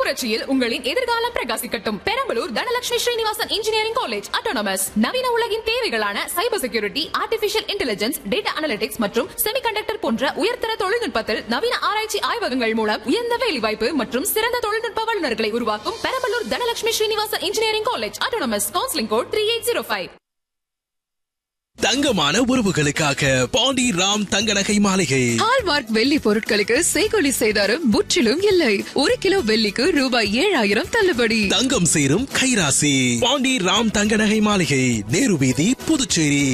புரட்சியில் உங்களின் எதிர்காலம் பிரகாசிக்கட்டும் Perambalur Dhanalakshmi Srinivasan engineering college autonomous நவீன உலகின் தேவைகளான cyber security artificial intelligence data analytics மற்றும் செமிகண்டக்டர் போன்ற உயர்தர தொழில்நுட்பத்தில் நவீன ஆராய்ச்சி ஆய்வகங்கள் மூலம் உயர்ந்த வேலைவாய்ப்பு மற்றும் சிறந்த தொழில்நுட்ப வல்லுநர்களை உருவாக்கும் Perambalur Dhanalakshmi Srinivasan engineering college autonomous counselling code three eight zero five தங்கமான உறவுகளுக்காக பாண்டி ராம் தங்க நகை மாளிகை ஹால்மார்க் வெள்ளி பொருட்களுக்கு செய்கொலி செய்தாரும் முற்றிலும் இல்லை ஒரு கிலோ வெள்ளிக்கு ரூபாய் ஏழாயிரம் தள்ளுபடி தங்கம் சேரும் கைராசி பாண்டி ராம் தங்க நகை மாளிகை நேரு வீதி புதுச்சேரி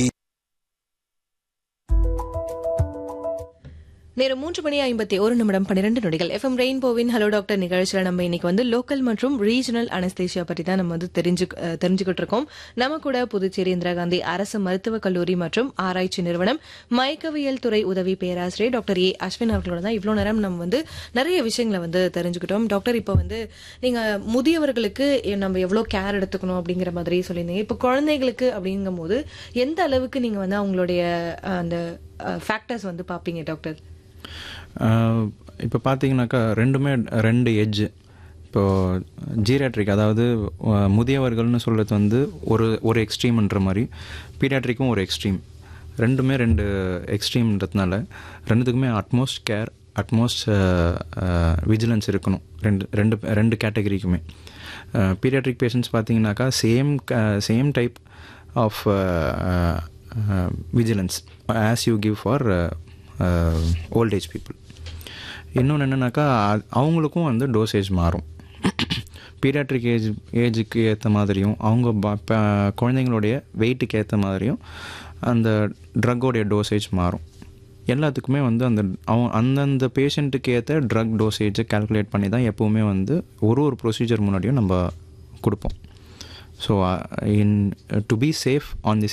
நேரம் மூன்று மணி ஐம்பத்தி ஒரு நிமிடம் பன்னிரண்டு நொடிகள் எஃப்எம் ரெயின்போவின் ஹலோ டாக்டர் நிகழ்ச்சியில் நம்ம இன்னைக்கு வந்து லோக்கல் மற்றும் ரீஜனல் அனஸ்தேஷியா பற்றி தான் நம்ம வந்து தெரிஞ்சு அஹ், தெரிஞ்சுக்கிட்டு இருக்கோம் நம்ம கூட புதுச்சேரி இந்திரா காந்தி அரசு மருத்துவக் கல்லூரி மற்றும் ஆராய்ச்சி நிறுவனம் மயக்கவியல் துறை உதவி பேராசிரியர் டாக்டர் ஏ அஸ்வின் அவர்களோட தான் இவ்வளோ நேரம் நம்ம வந்து நிறைய விஷயங்களை வந்து தெரிஞ்சுக்கிட்டோம் டாக்டர் இப்போ வந்து நீங்க முதியவர்களுக்கு நம்ம எவ்வளோ கேர் எடுத்துக்கணும் அப்படிங்கிற மாதிரி சொல்லியிருந்தீங்க இப்போ குழந்தைகளுக்கு அப்படிங்கும்போது எந்த அளவுக்கு நீங்க வந்து அவங்களுடைய அஹ், அந்த ஃபேக்டர்ஸ் வந்து பார்ப்பீங்க டாக்டர் இப்போ பார்த்தீங்கன்னாக்கா ரெண்டுமே ரெண்டு எட்ஜ் இப்போது ஜீரியாட்ரிக் அதாவது அஹ், முதியவர்கள்னு சொல்கிறது வந்து ஒரு ஒரு எக்ஸ்ட்ரீம்ன்ற மாதிரி பீடியாட்ரிக்கும் ஒரு எக்ஸ்ட்ரீம் ரெண்டுமே ரெண்டு எக்ஸ்ட்ரீம்ன்றதுனால ரெண்டுத்துக்குமே அட்மோஸ்ட் கேர் அட்மோஸ்ட் விஜிலன்ஸ் இருக்கணும் ரெண்டு ரெண்டு ரெண்டு கேட்டகரிக்குமே பீடியாட்ரிக் பேஷண்ட்ஸ் பார்த்தீங்கன்னாக்கா same same type of vigilance as you give for old age people இன்னொன்று என்னென்னாக்கா அ- அவங்களுக்கும் வந்து டோசேஜ் மாறும் பீடியாட்ரிக் ஏஜ் ஏஜுக்கு ஏற்ற மாதிரியும் அவங்க ப- ப- குழந்தைங்களுடைய வெயிட்டுக்கு ஏற்ற மாதிரியும் அந்த ட்ரக்கோடைய டோசேஜ் மாறும் எல்லாத்துக்குமே வந்து அந்த அவன் அந்தந்த பேஷண்ட்டுக்கு ஏற்ற ட்ரக் டோசேஜை கால்குலேட் பண்ணி தான் எப்போவுமே வந்து ஒரு ஒரு ப்ரொசீஜர் முன்னாடியும் நம்ம கொடுப்போம் so in to be safe on the